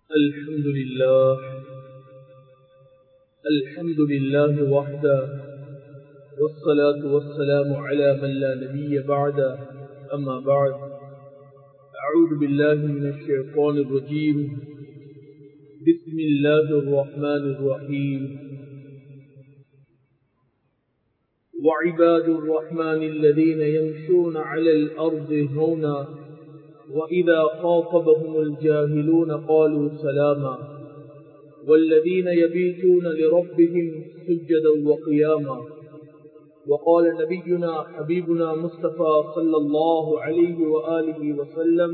الحمد لله الحمد لله وحده والصلاة والسلام على من لا نبي بعده أما بعد أعوذ بالله من الشيطان الرجيم بسم الله الرحمن الرحيم وعباد الرحمن الذين يمشون على الأرض هونا وإذا خاطبهم الجاهلون قالوا سلاما والذين يبيتون لربهم سجدا وقياما وقال نبينا حبيبنا مصطفى صلى الله عليه وآله وسلم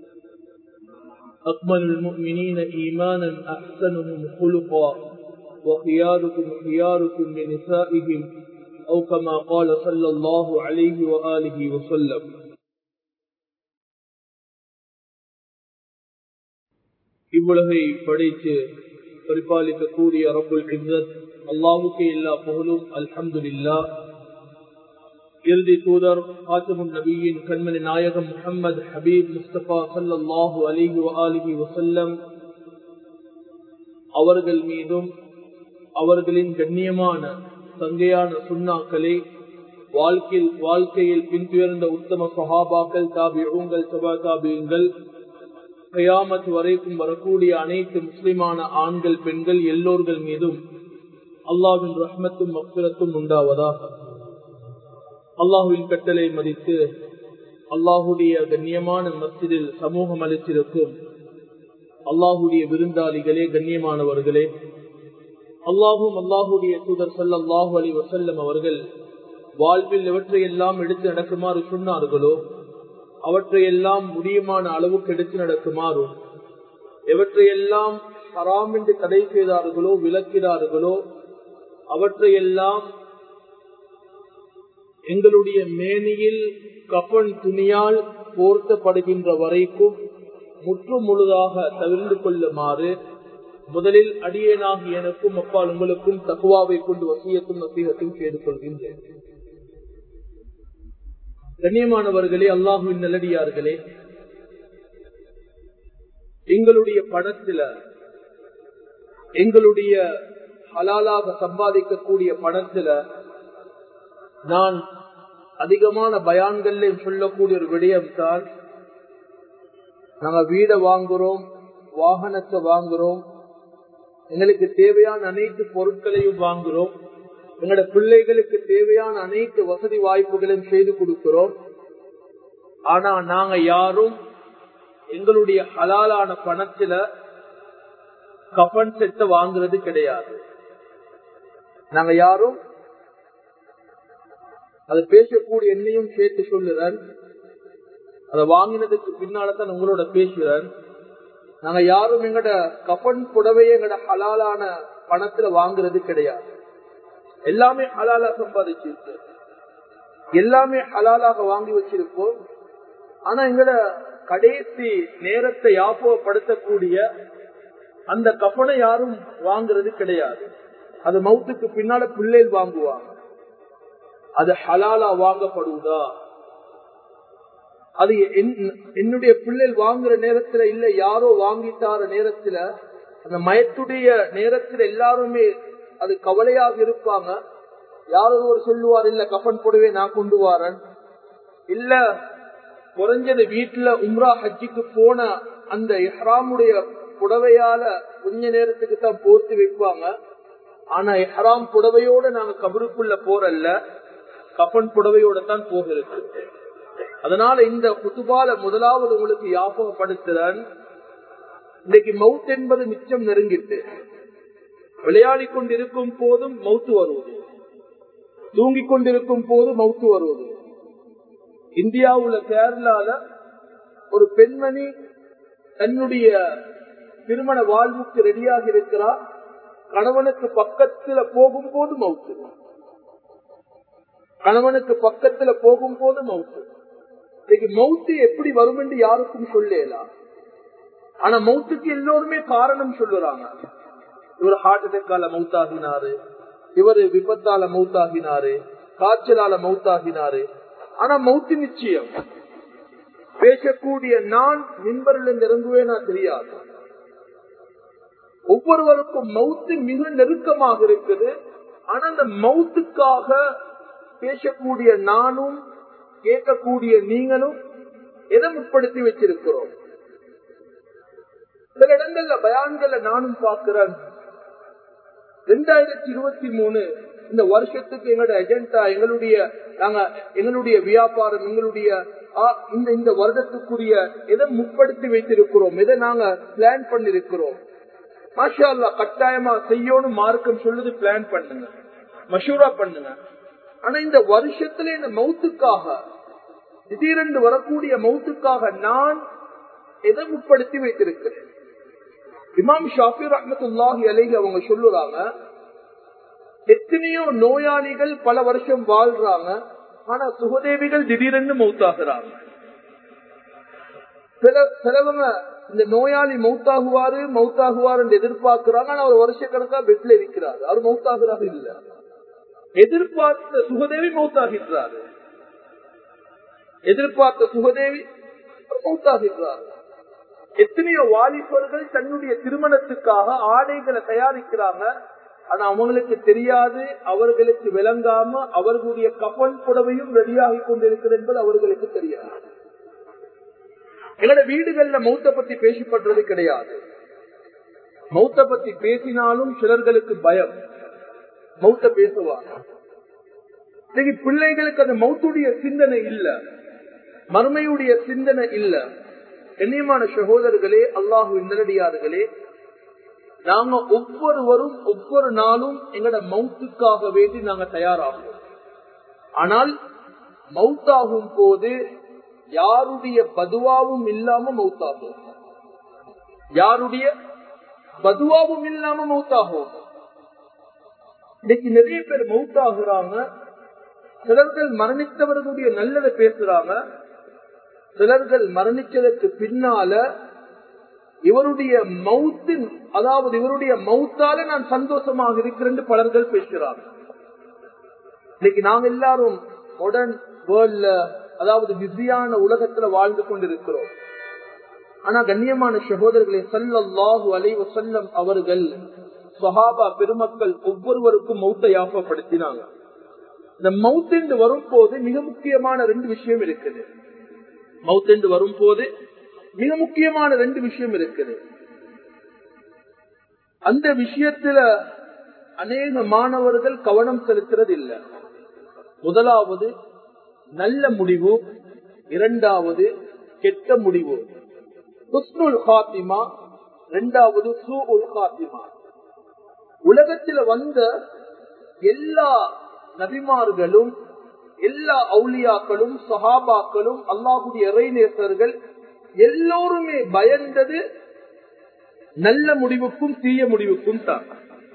أكمل المؤمنين إيمانا أحسنهم خلقا وخياركم خياركم لنسائهم أو كما قال صلى الله عليه وآله وسلم இவ்வுலகை படைத்து பரிபாலிக்கக்கூடிய ரபுல் இzzத் அல்லாவுக்கு எல்லா புகழும் அல்ஹம்துலில்லா இறுதி தூதர் ஆத்தமுன் நபியின் கண்மணி நாயகம் முகமது ஹபீப் முஸ்தபா சல்லாஹூ அலிஹி அலிஹி வசல்லம் அவர்கள் மீதும் அவர்களின் கண்ணியமான சங்கையான சுண்ணாக்களை வாழ்க்கையில் வாழ்க்கையில் பின்துயர்ந்த உத்தம சஹாபாக்கள் தாபியூங்கள் சபா தாபியங்கள் கயாமத் வரைக்கும் வரக்கூடிய அனைத்து முஸ்லிமான ஆண்கள் பெண்கள் எல்லோர்கள் மீதும் அல்லாவின் ரஹ்மத்தும் மக்சரத்தும் உண்டாவதாக அல்லாஹுவின் கட்டளை மதித்து அல்லாஹுடைய கண்ணியமான மஸ்ஜிதில் சமூகம் அளித்திருக்கும் அல்லாஹுடைய விருந்தாளிகளே கண்ணியமானவர்களே அல்லாஹும் அல்லாஹுடைய தூதர் சல்லாஹூ அலி வசல்லம் அவர்கள் வாழ்வில் எவற்றையெல்லாம் எடுத்து நடக்குமாறு சொன்னார்களோ அவற்றையெல்லாம் முடியுமான அளவுக்கு எடுத்து நடக்குமாறும் எவற்றையெல்லாம் ஹராம் என்று தடை செய்தார்களோ விளக்கிறார்களோ அவற்றையெல்லாம் எங்களுடைய மேனியில் கப்பன் துணியால் போர்த்தப்படுகின்ற வரைக்கும் முற்று முழுதாக தவிர்ந்து கொள்ளுமாறு முதலில் அடியேனாகி எனக்கும் அப்பால் உங்களுக்கும் தக்குவாவை கொண்டு வசியத்தும் நசீகத்தும் செய்து கொள்கின்றேன் கண்ணியமானவர்களே அல்லாஹுவின் நல்லடியார்களே எங்களுடைய பணத்தில எங்களுடைய ஹலாலாக சம்பாதிக்கக்கூடிய பணத்தில நான் அதிகமான பயான்கள்ல சொல்லக்கூடிய ஒரு விடயம் தான் நாங்க வீடை வாங்குறோம் வாகனத்தை வாங்குறோம் எங்களுக்கு தேவையான அனைத்து பொருட்களையும் வாங்குறோம் எங்களோட பிள்ளைகளுக்கு தேவையான அனைத்து வசதி வாய்ப்புகளையும் செய்து கொடுக்கிறோம் ஆனா நாங்க யாரும் எங்களுடைய ஹலாலான பணத்துல கபன் செட்டை வாங்குறது கிடையாது நாங்க யாரும் அதை பேசக்கூடிய என்னையும் சேர்த்து சொல்லுறேன் அதை வாங்கினதுக்கு பின்னால்தான் உங்களோட பேசுறேன் நாங்க யாரும் எங்கட கபன் புடவையை எங்கட ஹலாலான பணத்துல வாங்குறது கிடையாது எல்லாமே ஹலாலா சம்பாதிச்சிருக்கு எல்லாமே ஹலாலாக வாங்கி வச்சிருப்போம் ஆனா எங்கட கடைசி நேரத்தை யாபகப்படுத்தக்கூடிய அந்த கப்பனை யாரும் வாங்குறது கிடையாது அது மவுத்துக்கு பின்னால பிள்ளைகள் வாங்குவாங்க அது ஹலாலா வாங்கப்படுவதா அது என்னுடைய பிள்ளைகள் வாங்குற நேரத்துல இல்ல யாரோ வாங்கித்தார நேரத்துல அந்த மயத்துடைய நேரத்துல எல்லாருமே அது கவலையாக இருப்பாங்க யாரோ ஒரு சொல்லுவார் இல்ல கப்பன் போடவே நான் கொண்டு வாரன் இல்ல குறைஞ்சது வீட்டுல உம்ரா ஹஜ்ஜிக்கு போன அந்த இஹ்ராமுடைய புடவையால கொஞ்ச நேரத்துக்கு தான் போர்த்து வைப்பாங்க ஆனா இஹ்ராம் புடவையோட நாங்க கபருக்குள்ள போறல்ல கப்பன் புடவையோட தான் போகிறது அதனால இந்த குத்துபால முதலாவது உங்களுக்கு யாபகப்படுத்துறன் இன்னைக்கு மவுத் என்பது மிச்சம் நெருங்கிட்டு விளையாடி கொண்டிருக்கும் போதும் மவுத்து வருவது தூங்கிக் கொண்டிருக்கும் போது மவுத்து வருவது இந்தியாவுல கேரளால ஒரு பெண்மணி தன்னுடைய திருமண வாழ்வுக்கு ரெடியாக இருக்கிறார் கணவனுக்கு பக்கத்துல போகும்போது மவுத்து கணவனுக்கு பக்கத்துல போகும்போது மவுத்து இன்னைக்கு மவுத்து எப்படி வரும் என்று யாருக்கும் சொல்லலாம் ஆனா மவுத்துக்கு எல்லோருமே காரணம் சொல்லுறாங்க இவர் ஹார்ட் அட்டாக்கால மவுத்தாகினாரு இவர் விபத்தால மவுத்தாகினாரு காய்ச்சலால மவுத்தாகினாரு ஆனா மவுத்து நிச்சயம் பேசக்கூடிய நான் மின்பரில் இருந்து இறங்குவேனா தெரியாது ஒவ்வொருவருக்கும் மவுத்து மிக நெருக்கமாக இருக்குது ஆனா அந்த மவுத்துக்காக பேசக்கூடிய நானும் கேட்கக்கூடிய நீங்களும் எதை முற்படுத்தி வச்சிருக்கிறோம் சில இடங்கள்ல பயான்கள்ல நானும் பார்க்கிறேன் ரெண்டாயிரத்தி இருபத்தி மூணு இந்த வருஷத்துக்கு எங்களுடைய எஜெண்டா எங்களுடைய நாங்க எங்களுடைய வியாபாரம் எங்களுடைய இந்த இந்த வருடத்துக்குரிய எதை முற்படுத்தி வைத்திருக்கிறோம் எதை நாங்க பிளான் பண்ணிருக்கிறோம் மாஷா அல்லா கட்டாயமா செய்யணும் மார்க்கம் சொல்லுது பிளான் பண்ணுங்க மஷூரா பண்ணுங்க ஆனா இந்த வருஷத்துல இந்த மௌத்துக்காக திடீரென்று வரக்கூடிய மௌத்துக்காக நான் எதை முற்படுத்தி வைத்திருக்கிறேன் இமாம் ஷாஃபி ரஹமத்துல்லாஹி அலைஹி அவங்க சொல்லுறாங்க எத்தனையோ நோயாளிகள் பல வருஷம் வாழ்றாங்க ஆனா சுகதேவிகள் திடீரென்று மௌத்தாகிறாங்க சில சிலவங்க இந்த நோயாளி மௌத்தாகுவாரு மௌத்தாகுவார் என்று எதிர்பார்க்கிறாங்க ஆனா அவர் வருஷ கணக்கா பெட்ல இருக்கிறார் அவர் மௌத்தாகிறாரு இல்ல எதிர்பார்த்த சுகதேவி மௌத்தாகிறாரு எதிர்பார்த்த சுகதேவி மௌத்தாகிறார் எத்தனையோ வாலிபர்கள் தன்னுடைய திருமணத்துக்காக ஆடைகளை தயாரிக்கிறாங்க ஆனா அவங்களுக்கு தெரியாது அவர்களுக்கு விளங்காம அவர்களுடைய கப்பல் புடவையும் ரெடியாகி கொண்டிருக்கிறது என்பது அவர்களுக்கு தெரியாது எங்களோட வீடுகள்ல மௌத்த பத்தி பேசப்படுறது கிடையாது மௌத்த பத்தி பேசினாலும் சிலர்களுக்கு பயம் மௌத்த பேசுவாங்க இன்னைக்கு பிள்ளைகளுக்கு அந்த மௌத்துடைய சிந்தனை இல்ல மறுமையுடைய சிந்தனை இல்ல கண்ணியமான சகோதரர்களே அல்லாஹு நல்லடியார்களே நாங்க ஒவ்வொருவரும் ஒவ்வொரு நாளும் எங்கட மவுத்துக்காக வேண்டி நாங்க தயாராகும் ஆனால் மவுத்தாகும் போது யாருடைய பதுவாவும் இல்லாம மவுத்தாகும் யாருடைய பதுவாவும் இல்லாம மவுத்தாகும் இன்னைக்கு நிறைய பேர் மவுத்தாகிறாங்க சிலர்கள் மரணித்தவர்களுடைய நல்லதை பேசுறாங்க சிலர்கள் மரணிச்சதற்கு பின்னால இவருடைய மவுத்தின் அதாவது இவருடைய மவுத்தால நான் சந்தோஷமாக இருக்கிறேன் பலர்கள் பேசுகிறார் இன்னைக்கு நாங்க எல்லாரும் மாடர்ன் வேர்ல்ட்ல அதாவது பிஸியான உலகத்துல வாழ்ந்து கொண்டிருக்கிறோம் ஆனா கண்ணியமான சகோதரர்களை சல்லல்லாஹு அலைவ செல்லம் அவர்கள் சஹாபா பெருமக்கள் ஒவ்வொருவருக்கும் மௌத்தை யாபப்படுத்தினாங்க இந்த மவுத்தென்று வரும் போது மிக முக்கியமான ரெண்டு விஷயம் இருக்குது மவுத்தென்று வரும் போது மிக முக்கியமான ரெண்டு விஷயம் இருக்குது அந்த விஷயத்துல அநேக மாணவர்கள் கவனம் செலுத்துறது இல்லை முதலாவது நல்ல முடிவு இரண்டாவது கெட்ட முடிவு ஹுஸ்னுல் ஹாத்திமா இரண்டாவது சூ உல் ஹாத்திமா உலகத்துல வந்த எல்லா நபிமார்களும் எல்லா அவுளியாக்களும் சஹாபாக்களும் அல்லாஹுடைய இறைநேசர்கள் எல்லோருமே பயந்தது நல்ல முடிவுக்கும் தீய முடிவுக்கும் தான்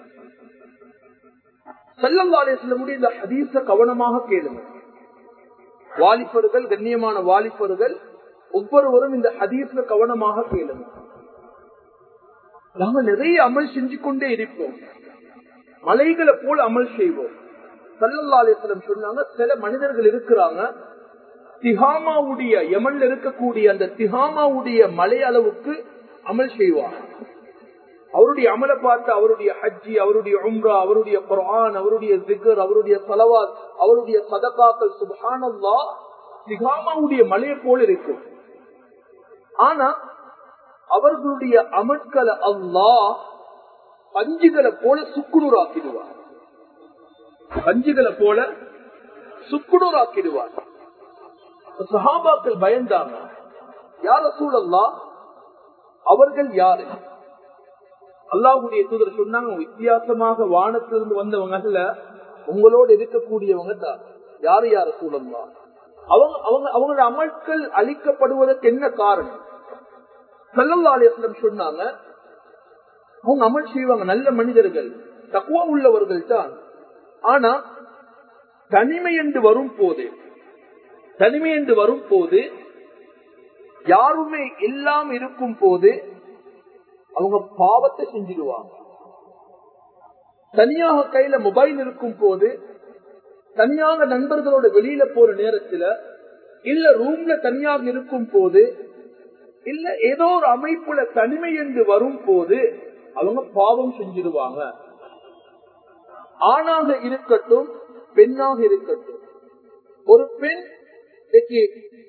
செல்லங்காலேசில இந்த ஹதீச கவனமாக கேளுங்க வாலிபர்கள் கண்ணியமான வாலிபர்கள் ஒவ்வொருவரும் இந்த ஹதீஸ்ல கவனமாக கேளுங்க நாங்க நிறைய அமல் செஞ்சு கொண்டே இருப்போம் மலைகளை போல் அமல் செய்வோம் சல்லல்லாலேஸ்வரம் சொன்னாங்க சில மனிதர்கள் இருக்கிறாங்க திஹாமாவுடைய எமன்ல இருக்கக்கூடிய அந்த திஹாமாவுடைய மலை அளவுக்கு அமல் செய்வார் அவருடைய அமலை பார்த்து அவருடைய ஹஜ்ஜி அவருடைய உம்ரா அவருடைய குரான் அவருடைய ஜிகர் அவருடைய சலவாத் அவருடைய சதகாக்கள் சுபானல்லா திகாமாவுடைய மலையை போல இருக்கும் ஆனா அவர்களுடைய அமட்களை அல்லா பஞ்சுகளை போல சுக்குநூறாக்கிடுவார் பஞ்சுகளை போல சுக்குநூறாக்கிடுவார் சஹாபாக்கள் பயந்தாங்க யார சூழல்லா அவர்கள் யாரு அல்லாஹுடைய தூதர் சொன்னாங்க வித்தியாசமாக வானத்திலிருந்து வந்தவங்க அல்ல உங்களோடு இருக்கக்கூடியவங்க தான் யாரு யார சூழல்லா அவங்க அவங்க அவங்களோட அமல்கள் அழிக்கப்படுவதற்கு என்ன காரணம் சல்லல்லாலியம் சொன்னாங்க அவங்க அமல் செய்வாங்க நல்ல மனிதர்கள் தக்குவா உள்ளவர்கள் தான் ஆனா தனிமை என்று வரும் போது தனிமை என்று வரும் போது யாருமே இல்லாம இருக்கும் போது அவங்க பாவத்தை செஞ்சிடுவாங்க தனியாக கையில மொபைல் இருக்கும் போது தனியாக நண்பர்களோட வெளியில போற நேரத்துல இல்ல ரூம்ல தனியாக இருக்கும் போது இல்ல ஏதோ ஒரு அமைப்புல தனிமை என்று வரும் போது அவங்க பாவம் செஞ்சிருவாங்க ஆணாக இருக்கட்டும் பெண்ணாக இருக்கட்டும் ஒரு பெண் இன்னைக்கு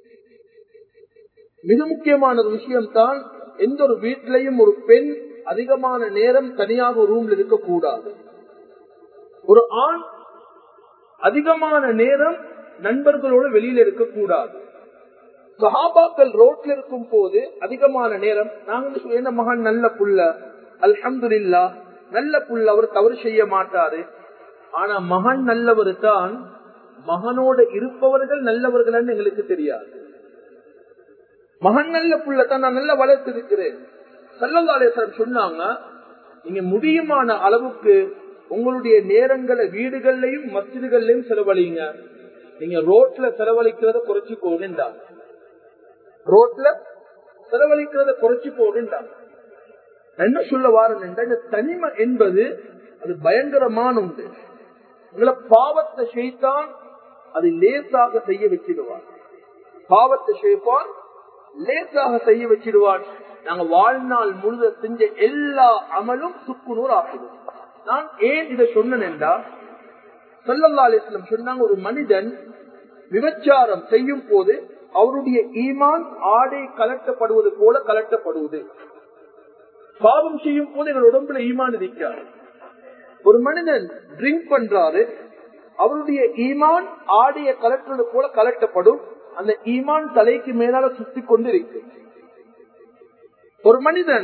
மிக முக்கியமான ஒரு விஷயம் தான் எந்த ஒரு வீட்டிலையும் ஒரு பெண் அதிகமான நேரம் தனியாக ரூம்ல இருக்கக்கூடாது ஒரு ஆண் அதிகமான நேரம் நண்பர்களோட வெளியில இருக்கக்கூடாது சஹாபாக்கள் ரோட்ல இருக்கும் போது அதிகமான நேரம் நாங்க என்ன மகன் நல்ல புள்ள அல்ஹம்துல்லா நல்ல புள்ள அவர் தவறு செய்ய மாட்டாரு ஆனா மகன் நல்லவர் தான் மகனோட இருப்பவர்கள் நல்லவர்கள் எங்களுக்கு தெரியாது மகன் நல்ல புள்ள தான் நான் நல்லா வளர்த்திருக்கிறேன் சல்லல்லாலேசன் சொன்னாங்க நீங்க முடியுமான அளவுக்கு உங்களுடைய நேரங்களை வீடுகள்லையும் மசிதுகள்லையும் செலவழிங்க நீங்க ரோட்ல செலவழிக்கிறத குறைச்சு போகின்றாங்க ரோட்ல செலவழிக்கிறத குறைச்சு போகின்றாங்க என்ன சொல்ல வாரன் இந்த தனிமை என்பது அது பயங்கரமான உண்டு உங்களை பாவத்தை செய்தான் அது லேசாக செய்ய வச்சிடுவான் பாவத்தை செய்வான் லேசாக செய்ய வச்சிடுவான் நாங்க வாழ்நாள் முழுத செஞ்ச எல்லா அமலும் சுக்குநூறு ஆக்கிடுவோம் நான் ஏன் இதை சொன்னேன் என்றால் சொல்லல்லா அலிஸ்லம் சொன்னாங்க ஒரு மனிதன் விபச்சாரம் செய்யும் போது அவருடைய ஈமான் ஆடை கலட்டப்படுவது போல கலட்டப்படுவது பாவம் செய்யும் போது எங்கள் உடம்புல ஈமான் இருக்காது ஒரு மனிதன் ட்ரிங்க் பண்றாரு அவருடைய ஈமான் ஆடைய கலட்டுறது போல கலட்டப்படும் அந்த ஈமான் தலைக்கு மேலால சுத்தி கொண்டு இருக்கு ஒரு மனிதன்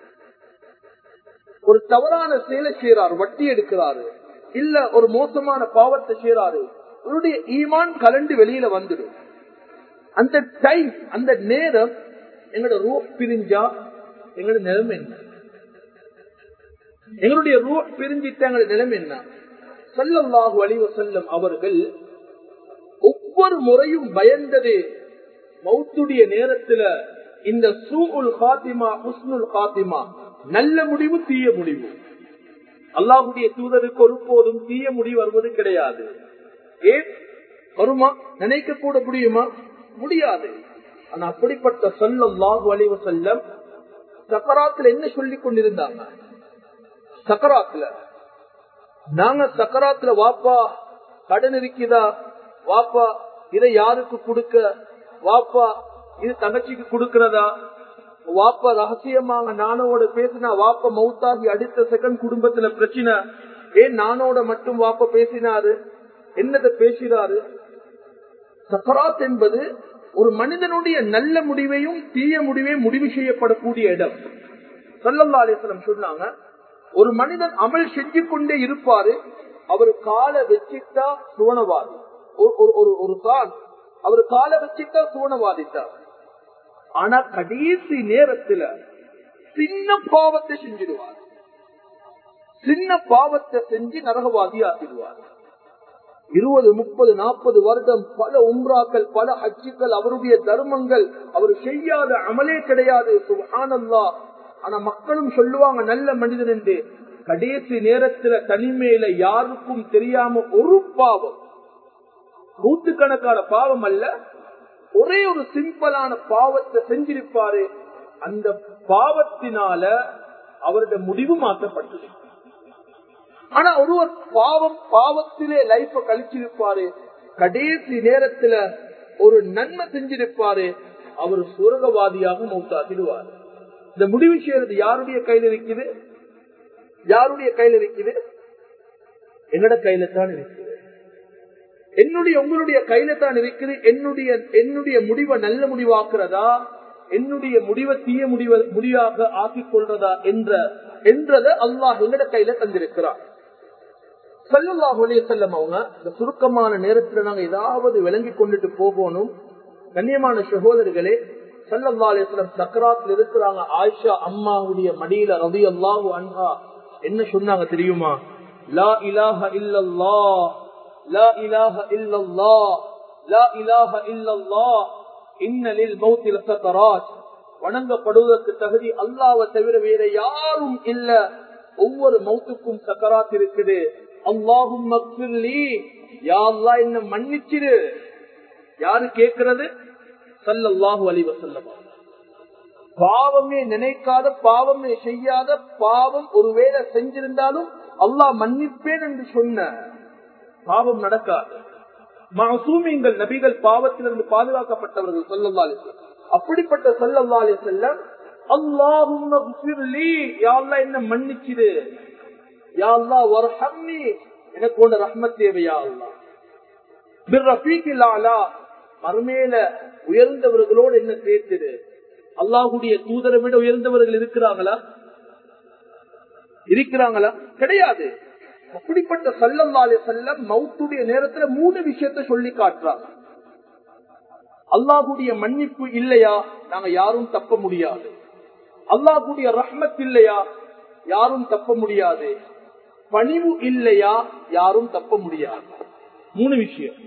ஒரு தவறான செயலை செய்யறாரு வட்டி எடுக்கிறாரு இல்ல ஒரு மோசமான பாவத்தை செய்யறாரு அவருடைய ஈமான் கலண்டு வெளியில வந்துடும் அந்த டைம் அந்த நேரம் எங்களோட ரூ பிரிஞ்சா எங்களோட நிலைமை என்ன எங்களுடைய ரூ பிரிஞ்சிட்ட எங்களோட நிலைமை என்ன சல்லல்லாஹு அலிவ செல்லம் அவர்கள் ஒவ்வொரு முறையும் பயந்தது மௌத்துடைய நேரத்துல இந்த சூல் காத்திமா உஸ்னுல் காத்திமா நல்ல முடிவு தீய முடிவு அல்லாஹுடைய தூதருக்கு ஒருபோதும் தீய முடிவு வருவது கிடையாது ஏன் வருமா நினைக்க கூட முடியுமா முடியாது ஆனா அப்படிப்பட்ட சொல்லம் லாகு அழிவு செல்லம் சக்கராத்துல என்ன சொல்லிக் கொண்டிருந்தாங்க சக்கராத்துல நாங்க சக்கராத்துல வாப்பா கடன் இருக்குதா வாப்பா இதை யாருக்கு கொடுக்க வாப்பா இது தங்கச்சிக்கு கொடுக்கிறதா வாப்பா ரகசியமாக நானோட பேசினா வாப்பா மவுத்தாகி அடுத்த செகண்ட் குடும்பத்துல பிரச்சனை ஏன் நானோட மட்டும் வாப்பா பேசினாரு என்னதை பேசினாரு சக்கராத் என்பது ஒரு மனிதனுடைய நல்ல முடிவையும் தீய முடிவையும் முடிவு செய்யப்படக்கூடிய இடம் சல்லல்லா அலிஸ்லம் சொன்னாங்க ஒரு மனிதன் அமல் செஞ்சு கொண்டே இருப்பாரு அவர் காலை வச்சிட்டா சுவனவாதி ஒரு ஒரு கால் அவர் காலை வச்சிட்டா சுவனவாதிட்டார் ஆனா கடைசி நேரத்துல சின்ன பாவத்தை செஞ்சிடுவார் சின்ன பாவத்தை செஞ்சு நரகவாதி ஆக்கிடுவார் இருபது முப்பது நாற்பது வருடம் பல உம்ராக்கள் பல ஹஜ்ஜுக்கள் அவருடைய தர்மங்கள் அவர் செய்யாத அமலே கிடையாது சுகானல்லா ஆனா மக்களும் சொல்லுவாங்க நல்ல மனிதன் என்று கடைசி நேரத்துல தனிமையில யாருக்கும் தெரியாம ஒரு பாவம் நூற்றுக்கணக்கான பாவம் அல்ல ஒரே ஒரு சிம்பிளான பாவத்தை செஞ்சிருப்பாரு அந்த பாவத்தினால அவருடைய முடிவு மாற்றப்பட்டது ஆனா ஒருவர் பாவம் பாவத்திலே லைஃப கழிச்சிருப்பாரு கடைசி நேரத்துல ஒரு நன்மை செஞ்சிருப்பாரு அவர் சுரகவாதியாக மௌத்தாக்கிடுவார் இந்த முடிவு செய்யறது யாருடைய கையில இருக்குது யாருடைய கையில இருக்குது என்னோட கையில தான் இருக்குது என்னுடைய உங்களுடைய கையில தான் இருக்குது என்னுடைய என்னுடைய முடிவை நல்ல முடிவாக்குறதா என்னுடைய முடிவை தீய முடிவ முடிவாக ஆக்கிக் கொள்றதா என்ற என்றத அல்லாஹ் எங்கட கையில தந்திருக்கிறார் சல்லாஹ் செல்லம் அவங்க இந்த சுருக்கமான நேரத்துல நாங்க ஏதாவது விளங்கி கொண்டுட்டு போகணும் கண்ணியமான சகோதரர்களே சல்லல்லா அலிஸ்லம் சக்கராத்தில் இருக்கிறாங்க ஆயிஷா அம்மாவுடைய மடியில ரவி அல்லாஹு அன்ஹா என்ன சொன்னாங்க தெரியுமா லா இலாஹ இல்லல்லா லா இலாஹ இல்லல்லா லா இலாஹ இல்லல்லா இன்னலில் மௌத்தில் சக்கராத் வணங்கப்படுவதற்கு தகுதி அல்லாவை தவிர வேற யாரும் இல்ல ஒவ்வொரு மௌத்துக்கும் சக்கராத் இருக்குது அல்லாஹும் என்ன மன்னிச்சிரு யாரு கேட்கிறது சல்லல்லாஹு அலி வசல்லம் பாவமே நினைக்காத பாவமே செய்யாத பாவம் ஒருவேளை செஞ்சிருந்தாலும் அல்லாஹ் மன்னிப்பேன் என்று சொன்ன பாவம் நடக்காது மாசூமியங்கள் நபிகள் பாவத்திலிருந்து பாதுகாக்கப்பட்டவர்கள் சொல்லல்லா அப்படிப்பட்ட சொல்லல்லா செல்லம் அல்லாஹும் என்ன மன்னிச்சிடு யாழ்லா ஒரு ஹம்மி எனக்கு ஒன்று ரஹ்மத் தேவையா அல்லா மறுமேல உயர்ந்தவர்களோடு என்ன சேர்த்துடு அல்லாஹுடைய தூதரை விட உயர்ந்தவர்கள் இருக்கிறாங்களா இருக்கிறாங்களா கிடையாது அப்படிப்பட்ட சல்லல்லாலே செல்லம் மவுத்துடைய நேரத்துல மூணு விஷயத்த சொல்லி காட்டுறாங்க அல்லாஹுடைய மன்னிப்பு இல்லையா நாங்க யாரும் தப்ப முடியாது அல்லாஹுடைய ரஹ்மத் இல்லையா யாரும் தப்ப முடியாது பணிவு இல்லையா யாரும் தப்ப முடியாது மூணு விஷயம்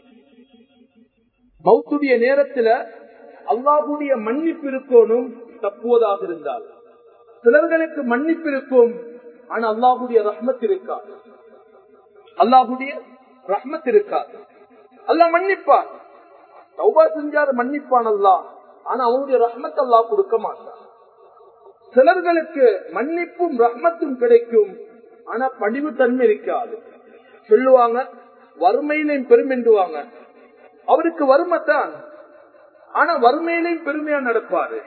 மௌத்துடைய நேரத்துல அல்லாஹுடைய மன்னிப்பு இருக்கணும் தப்புவதாக இருந்தால் சிலர்களுக்கு மன்னிப்பு இருக்கும் ஆனா அல்லாஹுடைய ரஹ்மத் இருக்காது அல்லாஹுடைய ரஹ்மத் இருக்காது அல்லாஹ் மன்னிப்பான் சௌபா செஞ்சாரு மன்னிப்பான் அல்லா ஆனா அவனுடைய ரஹ்மத் அல்லாஹ் கொடுக்க மாட்டான் சிலர்களுக்கு மன்னிப்பும் ரஹ்மத்தும் கிடைக்கும் ஆனா பணிவு தன்மை இருக்காது சொல்லுவாங்க வறுமையிலையும் பெருமென்றுவாங்க அவருக்கு வறுமைத்தான் ஆனா வறுமையிலையும் பெருமையா நடப்பாரு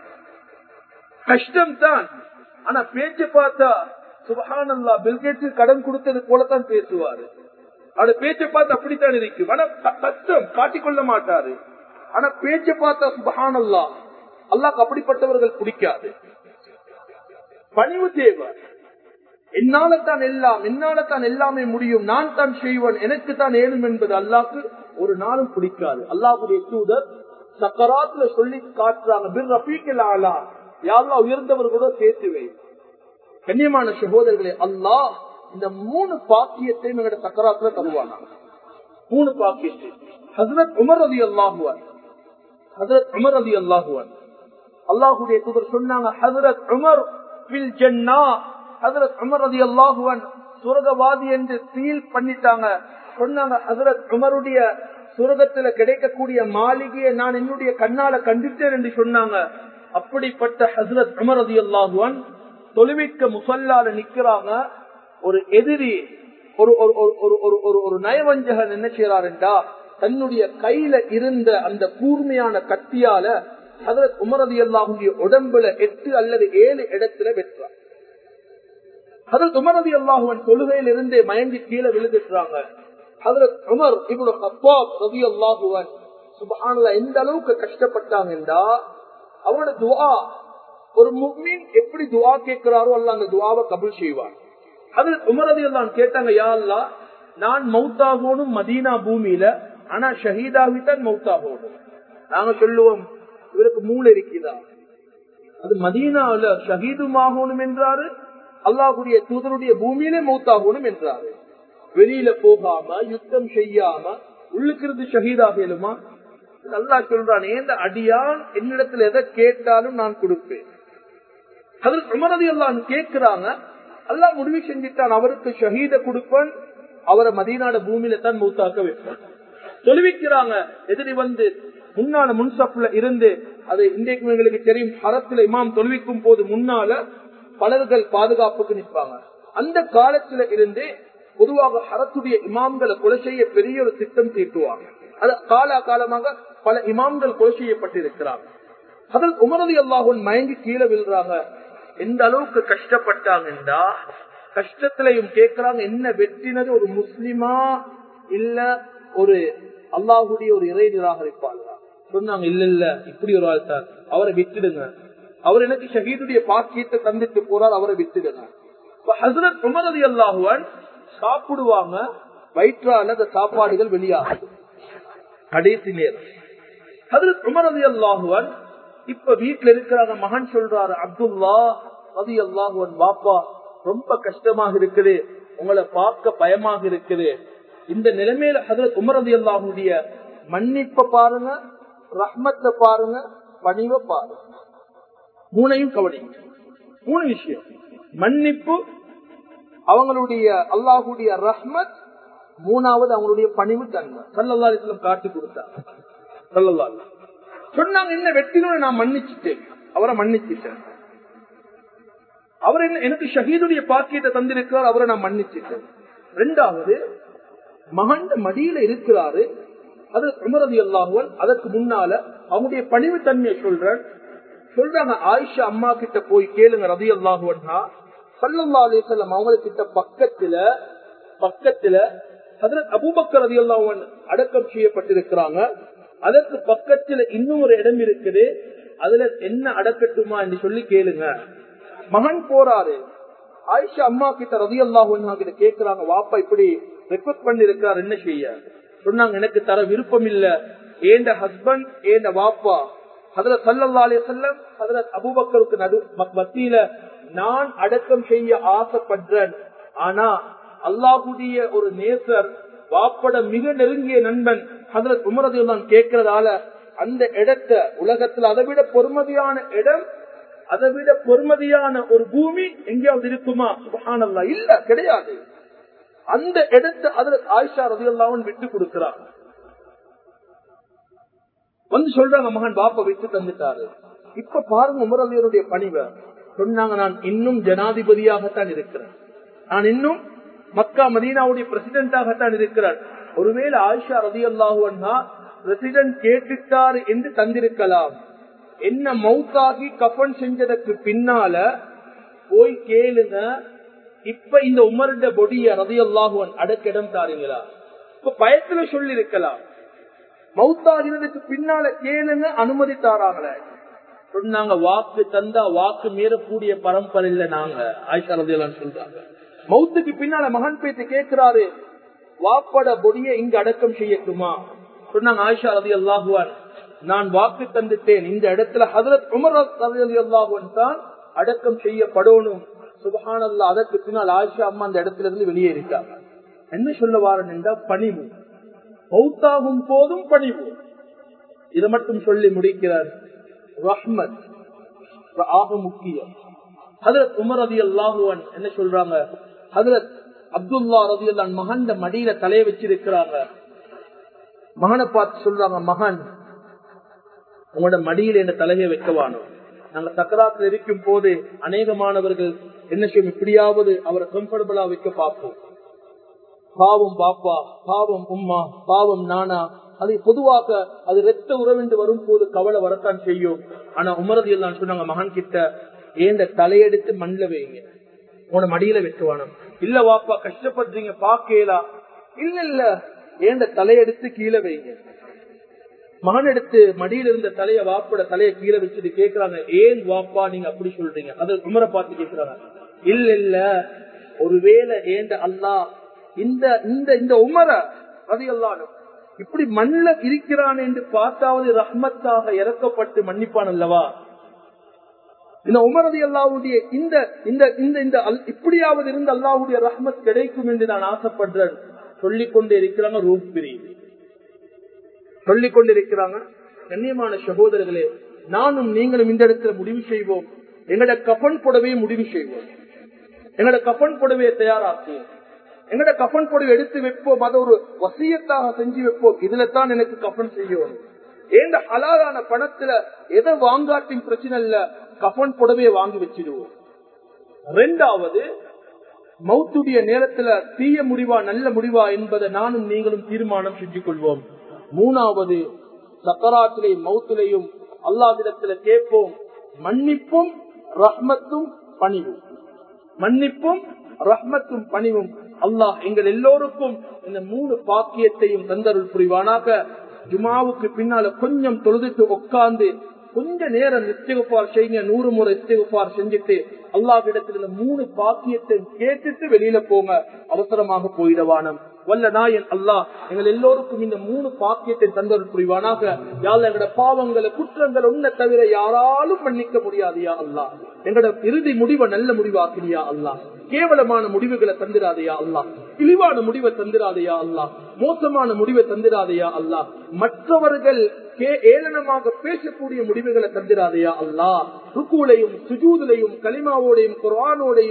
கஷ்டம் தான் ஆனா பேச்ச பார்த்தா சுபஹானல்லா பில்கேட்ஸ் கடன் கொடுத்தது போலத்தான் பேசுவாரு அவட பேச்ச பார்த்து அப்படித்தான் இருக்கும் ஆனா கஷ்டம் காட்டிக்கொள்ள மாட்டாரு ஆனா பேச்ச பார்த்தா சுபஹானல்லா அல்லாக்கு அப்படிப்பட்டவர்கள் பிடிக்காது பணிவு தேவை என்னால தான் எல்லாம் என்னால தான் எல்லாமே முடியும் நான் தான் செய்வன் எனக்கு தான் ஏழும் என்பது அல்லாக்கு ஒரு நாளும் பிடிக்காது அல்லாஹுடைய தூதர் சக்கராத்துல சொல்லி காட்டுறாங்க பின் ரபீக்கல் ஆலா யாரெல்லாம் உயர்ந்தவர்களோட சேர்த்துவை கண்ணியமான சகோதரர்களே அல்லாஹ் இந்த மூணு பாக்கியத்தை எங்களோட சக்கராத்துல தருவானா மூணு பாக்கியத்தை ஹசரத் உமர் அதி அல்லாஹுவன் ஹசரத் உமர் அதி அல்லாஹுவன் அல்லாஹுடைய தூதர் சொன்னாங்க ஹசரத் உமர் பில் ஜன்னா ஹசரத் உமர் அதி அல்லாஹுவன் சுரகவாதி என்று சீல் பண்ணிட்டாங்க சொன்னாங்க ஹசரத் உமருடைய சுரகத்துல கிடைக்கக்கூடிய மாளிகையை நான் என்னுடைய கண்ணால கண்டிட்டேன் என்று சொன்னாங்க அப்படிப்பட்ட ஹசரத் உமர் அதி அல்லாஹுவன் தொழுவிக்க முசல்லால நிக்கிறாங்க ஒரு எதிரி ஒரு ஒரு ஒரு ஒரு ஒரு ஒரு நயவஞ்சகன் என்ன செய்யறாருண்டா தன்னுடைய கையில இருந்த அந்த கூர்மையான கத்தியால ஹசரத் உமர் அதி அல்லாஹுடைய உடம்புல எட்டு அல்லது ஏழு இடத்துல வெட்டுறார் ஹசரத் உமர் அதி அல்லாஹுவன் தொழுகையில் இருந்தே மயங்கி கீழே விழுந்துட்டுறாங்க ஹசரத் உமர் இவ்வளவு ஹப்பாப் ரவி அல்லாஹுவன் சுபஹானல்லா எந்த அளவுக்கு கஷ்டப்பட்டாங்கன்றா அவனோட துவா ஒரு முக்மீன் எப்படி துவா கேட்கிறாரோ அல்ல அந்த துவாவை கபுல் செய்வார் அது உமரதி எல்லாம் கேட்டாங்க யா அல்லா நான் மௌத்தாகணும் மதீனா பூமியில ஆனா ஷஹீதாகித்தான் மௌத்தாகணும் நாங்க சொல்லுவோம் இவருக்கு மூளை இருக்குதா அது மதீனாவில ஷஹீதுமாகணும் என்றாரு அல்லாஹுடைய தூதருடைய பூமியிலே மௌத்தாகணும் என்றாரு வெளியில போகாம யுத்தம் செய்யாம உள்ளுக்கு இருந்து ஷஹீதாகலுமா அல்லா சொல்றான் ஏந்த அடியான் என்னிடத்துல எதை கேட்டாலும் நான் கொடுப்பேன் அதற்கு உமரதி எல்லாம் கேட்கிறாங்க அல்லா முடிவு செஞ்சுட்டான் அவருக்கு ஷஹீத கொடுப்பேன் அவரை மதியநாட பூமியில தான் மூத்தாக்க வைப்பான் தொழுவிக்கிறாங்க எதிரி வந்து முன்னால முன்சப்ல இருந்து அது இன்றைக்கு எங்களுக்கு தெரியும் ஹரத்துல இமாம் தொழுவிக்கும் போது முன்னால பலர்கள் பாதுகாப்புக்கு நிற்பாங்க அந்த காலத்துல இருந்து பொதுவாக ஹரத்துடைய இமாம்களை கொலை செய்ய பெரிய ஒரு திட்டம் தீட்டுவாங்க அது காலா காலமாக பல இமாம்கள் கொலை செய்யப்பட்டிருக்கிறாங்க அதில் உமரதி அல்லாஹன் மயங்கி கீழே விழுறாங்க எந்த அளவுக்கு கஷ்டப்பட்டாங்கன்றா கஷ்டத்திலையும் கேட்கிறாங்க என்ன வெற்றினது ஒரு முஸ்லிமா இல்ல ஒரு அல்லாஹுடைய ஒரு இறை நிராகரிப்பாளரா சொன்னாங்க இல்ல இல்ல இப்படி ஒரு ஆள் சார் அவரை விட்டுடுங்க அவர் எனக்கு ஷஹீதுடைய பாக்கியத்தை தந்துட்டு போறார் அவரை விட்டுடுங்க ஹசரத் உமரதி அல்லாஹுவன் சாப்பிடுவாங்க வயிற்றால அந்த சாப்பாடுகள் வெளியாகும் கடைசி நேரம் ஹசரத் உமரதி அல்லாஹுவன் இப்ப வீட்டுல இருக்கிறாங்க மகன் சொல்றாரு அப்துல்லா ரதி அல்லாஹுவன் பாப்பா ரொம்ப கஷ்டமாக இருக்குது உங்களை பார்க்க பயமாக இருக்குது இந்த நிலைமையில ஹசரத் உமரதி அல்லாஹுடைய மன்னிப்ப பாருங்க ரஹ்மத்தை பாருங்க பணிவை பாருங்க மூணையும் கவனிங்க மூணு விஷயம் மன்னிப்பு அவங்களுடைய அல்லாஹுடைய ரஹ்மத் மூணாவது அவங்களுடைய பணிவு தன்மை சல்லல்லா காட்டி கொடுத்தாங்க சல்லல்லா சொன்னாங்க என்ன வெற்றினோட நான் மன்னிச்சுட்டேன் அவரை மன்னிச்சிட்டேன் அவர் என்ன எனக்கு ஷஹீதுடைய பாக்கியத்தை தந்திருக்கிறார் அவரை நான் மன்னிச்சிட்டேன் ரெண்டாவது மகன் மடியில இருக்கிறாரு அது உமரதி அல்லாஹுவன் அதற்கு முன்னால அவங்களுடைய பணிவு தன்மையை சொல்றேன் சொல்றாங்க ஆயிஷா அம்மா கிட்ட போய் கேளுங்க ரதி அல்லாஹுவன்ஹா சல்லல்லா அலிசல்லம் அவங்க கிட்ட பக்கத்துல பக்கத்துல ஹதரத் அபூபக்கர் ரதி அல்லாஹுவன் அடக்கம் செய்யப்பட்டிருக்கிறாங்க அதற்கு பக்கத்துல இன்னும் ஒரு இடம் இருக்குது அதுல என்ன அடக்கட்டுமா என்று சொல்லி கேளுங்க மகன் போறாரு ஆயிஷா அம்மா கிட்ட ரதி அல்லாஹுவன்ஹா கிட்ட கேக்குறாங்க வாப்பா இப்படி ரெக்வஸ்ட் பண்ணி இருக்கிறார் என்ன செய்ய சொன்னாங்க எனக்கு தர விருப்பம் இல்ல ஏண்ட ஹஸ்பண்ட் ஏண்ட வாப்பா ஹதரத் சல்லல்லா அலி செல்லம் ஹதரத் அபுபக்கருக்கு நடு மத்தியில நான் அடக்கம் செய்ய ஆசைப்படுறேன் ஆனா அல்லாஹுடைய ஒரு நேசர் வாப்பட மிக நெருங்கிய நண்பன் ஹதரத் உமரது நான் கேட்கறதால அந்த இடத்த உலகத்துல அதை விட பொறுமதியான இடம் அதை விட பொறுமதியான ஒரு பூமி எங்கேயாவது இருக்குமா சுபஹானல்லா இல்ல கிடையாது அந்த இடத்தை அதுல ஆயிஷா ரதி அல்லாவும் விட்டு கொடுக்கிறார் வந்து சொல்றாங்க மகன் பாப்பா விட்டு தந்துட்டாரு இப்ப பாருங்க உமரலியருடைய பணிவை சொன்னாங்க நான் இன்னும் ஜனாதிபதியாகத்தான் இருக்கிறேன் நான் இன்னும் மக்கா மதீனாவுடைய பிரசிடென்டாகத்தான் இருக்கிறேன் ஒருவேளை ஆயிஷா ரதி அல்லாஹுவன்னா பிரசிடென்ட் கேட்டுட்டாரு என்று தந்திருக்கலாம் என்ன மவுத்தாகி கஃபன் செஞ்சதற்கு பின்னால போய் கேளுங்க இப்ப இந்த உமருட பொடிய ரதி அல்லாஹுவன் அடக்கிடம் தாருங்களா இப்ப பயத்துல சொல்லி இருக்கலாம் மவுத்தாகிறதுக்கு பின்னால கேளுங்க அனுமதி தாராங்களே சொன்னாங்க வாக்கு தந்தா வாக்கு மீறக்கூடிய பரம்பரை இல்ல நாங்க ஆயிஷா ரதியெல்லாம் சொல்றாங்க மவுத்துக்கு பின்னால மகன் பேத்து கேட்கிறாரு வாப்பட பொடிய இங்க அடக்கம் செய்யட்டுமா சொன்னாங்க ஆயிஷா ரதி அல்லாஹுவான் நான் வாக்கு தந்துட்டேன் இந்த இடத்துல ஹதரத் உமர் ரதி அல்லாஹுவன் தான் அடக்கம் செய்யப்படணும் சுபஹானல்லா அதற்கு பின்னால் ஆயிஷா அம்மா அந்த இடத்துல இருந்து வெளியேறிட்டாங்க என்ன சொல்ல வாரன் என்றால் பணிவு மௌத்தாகும் போதும் பணிவு இதை மட்டும் சொல்லி முடிக்கிறார் ரஹ்மத் ஆக முக்கியம் ஹதரத் உமர் ரதி அல்லாஹுவன் என்ன சொல்றாங்க ஹதரத் அப்துல்லா ரதி அல்லான் மகன் மடியில தலைய வச்சிருக்கிறாங்க மகனை பார்த்து சொல்றாங்க மகன் உங்களோட மடியில என்ன தலையை வைக்கவானோ நாங்க சக்கராத்தில் இருக்கும் போது அநேகமானவர்கள் என்ன செய்யும் இப்படியாவது அவரை கம்ஃபர்டபுளா வைக்க பார்ப்போம் பாவம் பாப்பா பாவம் உம்மா பாவம் நானா அது பொதுவாக அது ரத்த உறவென்று வரும் போது கவலை வரத்தான் செய்யும் ஆனா உமரது எல்லாம் சொன்னாங்க மகன் கிட்ட ஏந்த தலையெடுத்து மண்ல வைங்க உன மடியில வெட்டுவானம் இல்ல வாப்பா கஷ்டப்படுறீங்க பாக்கலா இல்ல இல்ல ஏந்த தலையெடுத்து கீழே வைங்க மகன் எடுத்து மடியில இருந்த தலைய வாப்போட தலைய கீழே வச்சுட்டு கேக்குறாங்க ஏன் வாப்பா நீங்க அப்படி சொல்றீங்க அது உமரை பார்த்து கேக்குறாங்க இல்ல இல்ல ஒருவேளை ஏண்ட அல்லா இந்த இந்த இந்த உமர அது எல்லாரும் இப்படி மண்ணில் இருக்கிறான் என்று பார்த்தாவது ரஹ்மத்தாக இறக்கப்பட்டு மன்னிப்பான் அல்லவா இந்த உமரதி அல்லாவுடைய இந்த இந்த இந்த இந்த இப்படியாவது இருந்து அல்லாவுடைய ரஹ்மத் கிடைக்கும் என்று நான் ஆசைப்படுறேன் சொல்லிக் கொண்டே இருக்கிறாங்க ரூப் பிரிவு சொல்லிக் கொண்டிருக்கிறாங்க கண்ணியமான சகோதரர்களே நானும் நீங்களும் இந்த இடத்துல முடிவு செய்வோம் எங்கட கஃபன் புடவையை முடிவு செய்வோம் எங்கட கஃபன் புடவையை தயாராக்குவோம் எங்கட கஃபன் புடவை எடுத்து வைப்போம் அதை ஒரு வசியத்தாக செஞ்சு வைப்போம் இதுல தான் எனக்கு கஃபன் செய்யும் ஏந்த ஹலாலான பணத்துல எதை வாங்காட்டின் பிரச்சனை இல்ல கஃபன் புடவையை வாங்கி வச்சிடுவோம் ரெண்டாவது மௌத்துடைய நேரத்துல தீய முடிவா நல்ல முடிவா என்பதை நானும் நீங்களும் தீர்மானம் செஞ்சு கொள்வோம் மூணாவது சக்கராத்திலையும் மௌத்திலையும் அல்லாவிடத்துல கேட்போம் மன்னிப்பும் ரஹ்மத்தும் பணிவும் மன்னிப்பும் ரஹ்மத்தும் பணிவும் அல்லாஹ் எங்கள் எல்லோருக்கும் இந்த மூணு பாக்கியத்தையும் தந்தருள் புரிவானாக ஜுமாவுக்கு பின்னால கொஞ்சம் தொழுதுட்டு உட்கார்ந்து கொஞ்ச நேரம் இஸ்திகுபார் செய்யுங்க நூறு முறை இஸ்திகுபார் செஞ்சுட்டு அல்லாஹ்விடத்தில் இந்த மூணு பாக்கியத்தை கேட்டுட்டு வெளியில போங்க அவசரமாக போயிடவானம் வல்ல நாயன் அல்லாஹ் எங்கள் எல்லோருக்கும் இந்த மூணு பாக்கியத்தை தந்தருள் புரிவானாக யாழ் எங்களோட பாவங்களை குற்றங்கள் உன்ன தவிர யாராலும் மன்னிக்க முடியாதியா அல்லாஹ் எங்களோட இறுதி முடிவை நல்ல முடிவாக்கினியா அல்லாஹ் கேவலமான முடிவுகளை தந்திராதையா அல்லாஹ் இழிவான முடிவை தந்திராதையா அல்லாஹ் மோசமான முடிவை தந்திராதையா அல்லாஹ் மற்றவர்கள் ஏளனமாக பேசக்கூடிய முடிவுகளை தந்திராதையா அல்லாஹ் ருக்குலையும் சுஜூதிலையும் கலிமாவோடையும் குரானோடையும்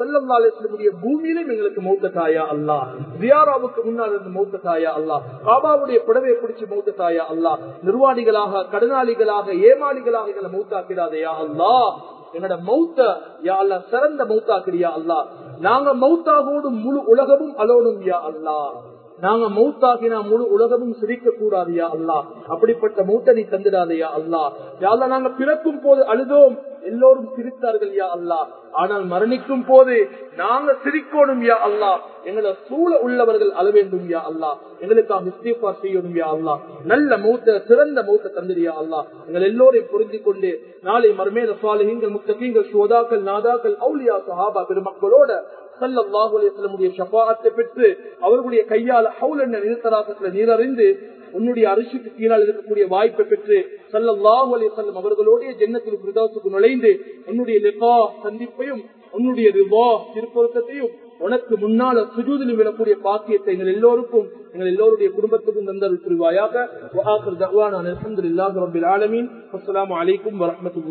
சல்லல்லா அலிஸ்லமுடைய பூமியிலும் எங்களுக்கு மௌத்த தாயா அல்லா ஜியாராவுக்கு முன்னால் இருந்து மௌத்த தாயா அல்லா காபாவுடைய புடவையை பிடிச்சு மௌத்த தாயா அல்லா நிர்வாணிகளாக கடனாளிகளாக ஏமாளிகளாக எங்களை மௌத்தாக்கிடாதையா அல்லா எங்களோட மௌத்த யா அல்லா சிறந்த மௌத்தாக்கிறியா அல்லா நாங்க மௌத்தாகோடும் முழு உலகமும் அலோடும் யா அல்லா நாங்க மௌத்தாகினா முழு உலகமும் சிரிக்க கூடாதியா அல்லா அப்படிப்பட்ட மௌத்த நீ தந்துடாதையா அல்லா யாழ்லா நாங்க பிறக்கும் போது அழுதோம் எல்லோரும் சிரித்தார்கள் யா அல்லா ஆனால் மரணிக்கும் போது நாங்க சிரிக்கணும் யா அல்லா எங்களை சூழ உள்ளவர்கள் அழ வேண்டும் யா அல்லா எங்களுக்காக இஸ்தீஃபா செய்யணும் யா அல்லா நல்ல மௌத்த சிறந்த மௌத்த தந்திரியா அல்லா எங்கள் எல்லோரையும் புரிஞ்சு கொண்டு நாளை மறுமேல சுவாலிகள் முத்தகீங்கள் சோதாக்கள் நாதாக்கள் அவுலியா சஹாபா பெருமக்களோட சல்லாஹூ அலிஸ்லமுடைய ஷபாத்தை பெற்று அவர்களுடைய கையால் ஹவுல் என்ற நிறுத்தராசத்துல நீரறிந்து உன்னுடைய அரிசிக்கு கீழால் இருக்கக்கூடிய வாய்ப்பை பெற்று சல்லாஹூ அலிசல்லம் அவர்களுடைய ஜென்னத்தில் பிரதாசுக்கு நுழைந்து உன்னுடைய லிகா சந்திப்பையும் உன்னுடைய ரிவா திருப்பொருத்தத்தையும் உனக்கு முன்னால சுஜூதில் விழக்கூடிய பாக்கியத்தை எங்கள் எல்லோருக்கும் எங்கள் எல்லோருடைய குடும்பத்துக்கும் தந்தல் புரிவாயாக அலமதுல்லாஹ் ரபில் ஆலமீன் அஸ்லாம் வலைக்கும் வரமத்துல